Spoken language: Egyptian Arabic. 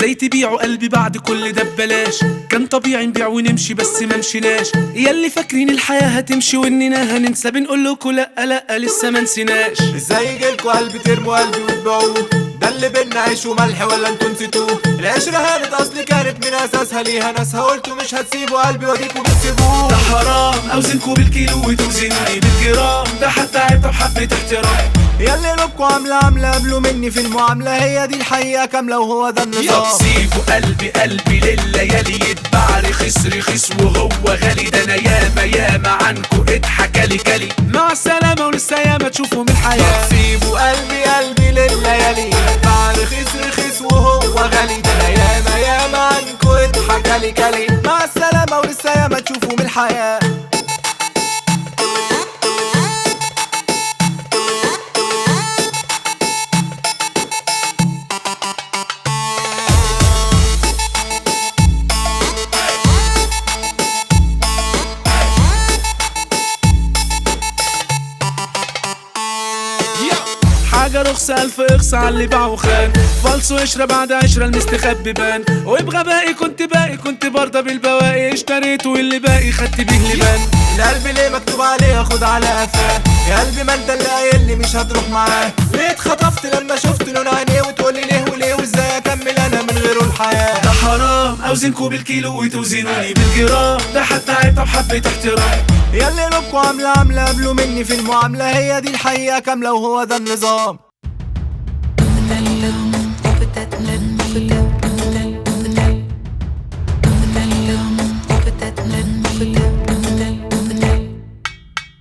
ازاي تبيعوا قلبي بعد كل ده ببلاش كان طبيعي نبيع ونمشي بس ما مشيناش ياللي فاكرين الحياة هتمشي واننا هننسى بنقول لكم لا لا لسه ما نسيناش ازاي يجيلكوا قلبي ترموا قلبي وتبيعوه ده اللي بينا عيش وملح ولا انتوا نسيتوه العشرة هانت اصلي كانت من اساسها ليها ناسها قلتوا مش هتسيبوا قلبي وديكوا بتسيبوه ده حرام اوزنكوا بالكيلو وتوزنوني بالجرام ده حتى عيب طب حبة احترام ياللي لبكوا عاملة عاملة قبلوا مني في المعاملة هي دي الحقيقة كاملة وهو ده النظام يصيبوا قلبي قلبي لليالي يتباع رخيص رخيص وهو غالي ده انا ياما ياما عنكو اتحكى لي كلي مع السلامة ولسه ياما تشوفوا من الحياة سيبوا قلبي قلبي لليالي مع رخيص رخيص وهو غالي ده انا ياما ياما عنكو اتحكى لي كلي مع السلامة ولسه ياما تشوفوا من الحياة حاجة رخصة ألف إخصى على اللي باع وخان فالص وقشرة بعد عشرة المستخبي بان وبغبائي كنت باقي كنت برضه بالبواقي اشتريت واللي باقي خدت بيه لبان القلب ليه مكتوب عليه خد على قفاه يا قلبي ما انت اللي قايل لي مش هتروح معاه ليه اتخطفت لما شفت لون عينيه وتقولي ليه وليه وازاي اكمل انا من غيره الحياه ده حرام أوزنكوا بالكيلو وتوزنوني بالجرام ده حتى عيب طب حبة احترام ياللي لبكوا عاملة عاملة قبلوا مني في المعاملة هي دي الحقيقة كاملة وهو ده النظام Put that lip, put that lip, put that